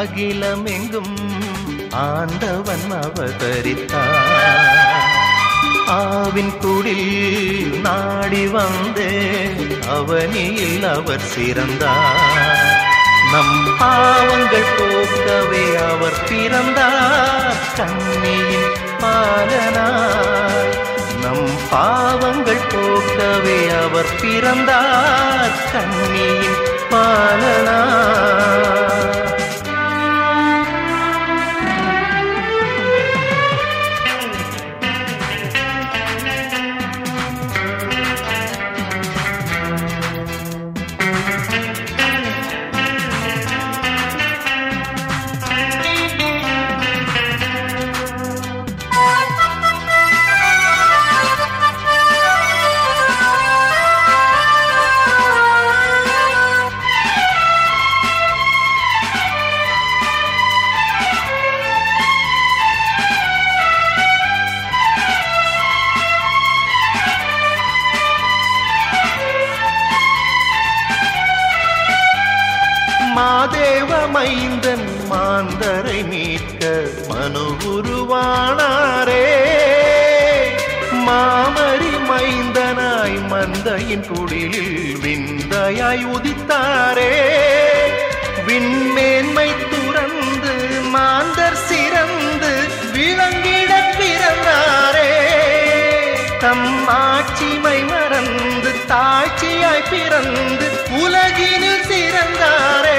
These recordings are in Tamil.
அகிலமெங்கும் ஆண்டவன் அவதரித்தார் ஆவின் குடில் நாடி வந்தே அவனியில் அவர் சிறந்தார் நம் பாவங்கள் போக்கவே அவர் பிறந்தார் கண்ணியின் பாலனாய் நம் பாவங்கள் போக்கவே அவர் பிறந்தார் கண்ணியின் பாலனாய் மாதேவ மைந்தன் மாந்தரை மீட்க மனு உருவானாரே மாமரி மைந்தனாய் மந்தையின் குடிலில் விந்தையாய் உதித்தாரே விண்மேன்மை துறந்து மாந்தர் சிறந்து விளங்கிட பிறந்தாரே தம் ஆட்சிமை மறந்து தாழ்ச்சியாய் பிறந்து உலகினில் சிறந்தாரே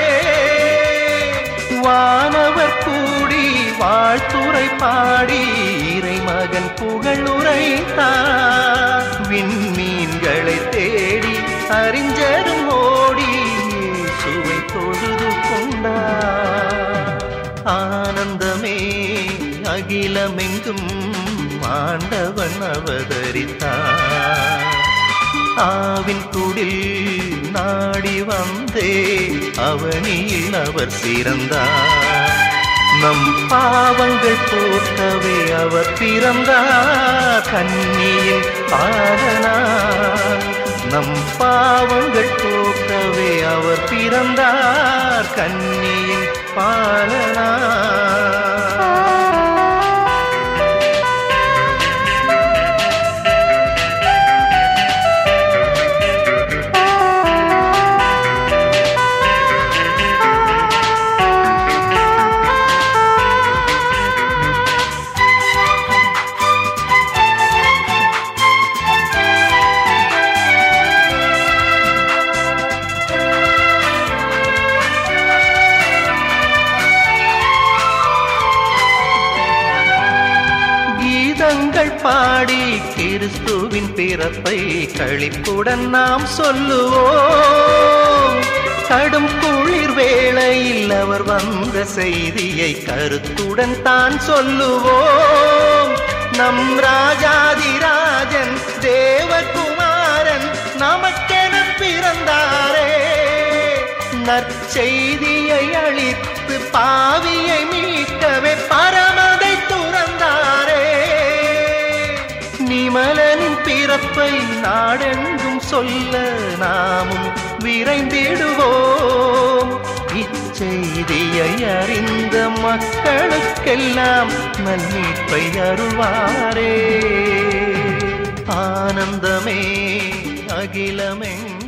வானவர் கூடி வாழ்த்துரை பாடி இறைமகன் புகழ் உரைத்தார் விண்மீன்களை தேடி அறிஞரும் ஓடி இயேசுவை தொழுது கொண்டார் ஆனந்தமே அகிலமெங்கும் ஆண்டவன் அவதரித்தார் ஆவின் குடில் நாடி வந்தே அவனில் அவர் சிறந்தார் நம் பாவங்கள் போக்கவே அவர் பிறந்தார் கண்ணியின் பாலனார் நம் பாவங்கள் போக்கவே அவர் பிறந்தார் கண்ணியின் பாலனார் கீதங்கள் பாடி கிறிஸ்துவின் பிறப்பை களிப்புடன் நாம் சொல்லுவோம் கடும் குளிர் வேளையில் அவர் வந்த செய்தியை கருத்துடன் தான் சொல்லுவோம் நம் ராஜாதிராஜன் தேவகுமாரன் நமக்கென பிறந்தாரே நற்செய்தியை அளித்து பாவியை மீட்கவே பரமதை துறந்தாரே நிமலனின் பிறப்பை நாடெங்கும் சொல்ல நாமும் விரைந்திடுவோம் இச்செய்தியை அறிந்த மக்களுக்கெல்லாம் நன்மீட்பை அருள்வாரே ஆனந்தமே அகிலமெங்கும்